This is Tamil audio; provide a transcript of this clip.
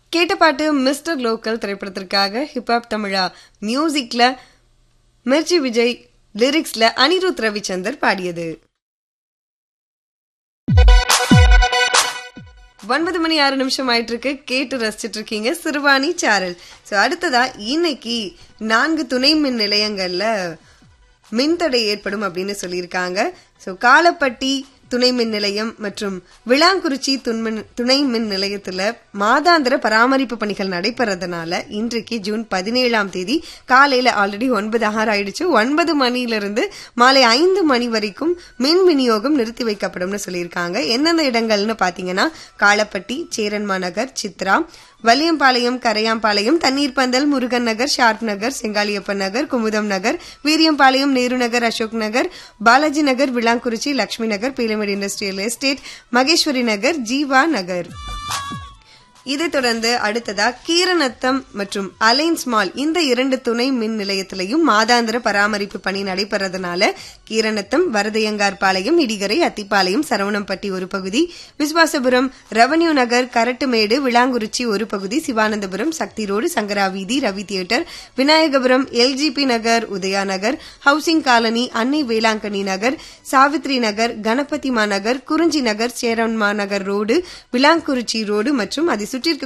கேட்ட பாட்டு மிஸ்டர் லோக்கல் திரைப்படத்திற்காக ஹிப்ஹாப் தமிழா மியூசிக்ல மிர்ச்சி விஜய் லிரிக்ஸ்ல அனிருத் ரவிச்சந்தர் பாடியது ஒன்பது மணி ஆறு நிமிஷம் ஆயிட்டு இருக்கு கேட்டு ரசிச்சிட்டு இருக்கீங்க சிறுவாணி சாரல் ஸோ அடுத்ததா இன்னைக்கு நான்கு துணை மின் நிலையங்கள்ல மின்தடை ஏற்படும் அப்படின்னு சொல்லியிருக்காங்க ஸோ காலப்பட்டி துணை மின் நிலையம் மற்றும் விளாங்குறிச்சி துண்மின் துணை மின் நிலையத்துல மாதாந்திர பராமரிப்பு பணிகள் நடைபெறதுனால இன்றைக்கு ஜூன் பதினேழாம் தேதி காலையில ஆல்ரெடி ஒன்பது ஆறு ஆயிடுச்சு ஒன்பது மணியிலிருந்து மாலை ஐந்து மணி வரைக்கும் மின் விநியோகம் நிறுத்தி வைக்கப்படும்னு சொல்லியிருக்காங்க எந்தெந்த இடங்கள்னு பாத்தீங்கன்னா காலப்பட்டி சேரன்மா நகர் Chitra Valiyampalayam Karaiyampalayam Thanneer Pandhal Murugan Nagar Sharp Nagar Sengaliappan Nagar Kumudham Nagar Veeriyampalayam Nehru Nagar Ashok Nagar Balaji Nagar Vilankurichi Lakshmi Nagar Peelamedu industrial estate Maheswari Nagar Jeeva Nagar இதைத் தொடர்ந்து அடுத்ததா கீரநத்தம் மற்றும் அலைன்ஸ் மால் இந்த இரண்டு துணை மின் நிலையத்திலையும் மாதாந்திர பராமரிப்பு பணி நடைபெறதுனால கீரநத்தம் வரதையங்கார் பாளையம் இடிகரை அத்திப்பாளையம் சரவணம்பட்டி ஒரு பகுதி விஸ்வாசபுரம் ரெவன்யூ நகர் கரட்டுமேடு விளாங்குறிச்சி ஒரு பகுதி சிவானந்தபுரம் சக்தி ரோடு சங்கரா வீதி Ravi theatre Vinayagapuram LGP Nagar Udaya Nagar housing colony Annai Velankanni Nagar Savithri Nagar Ganapathy Managar Kurinji Nagar Cheranma Nagar road Vilankurichi road மற்றும் அதை சுற்றி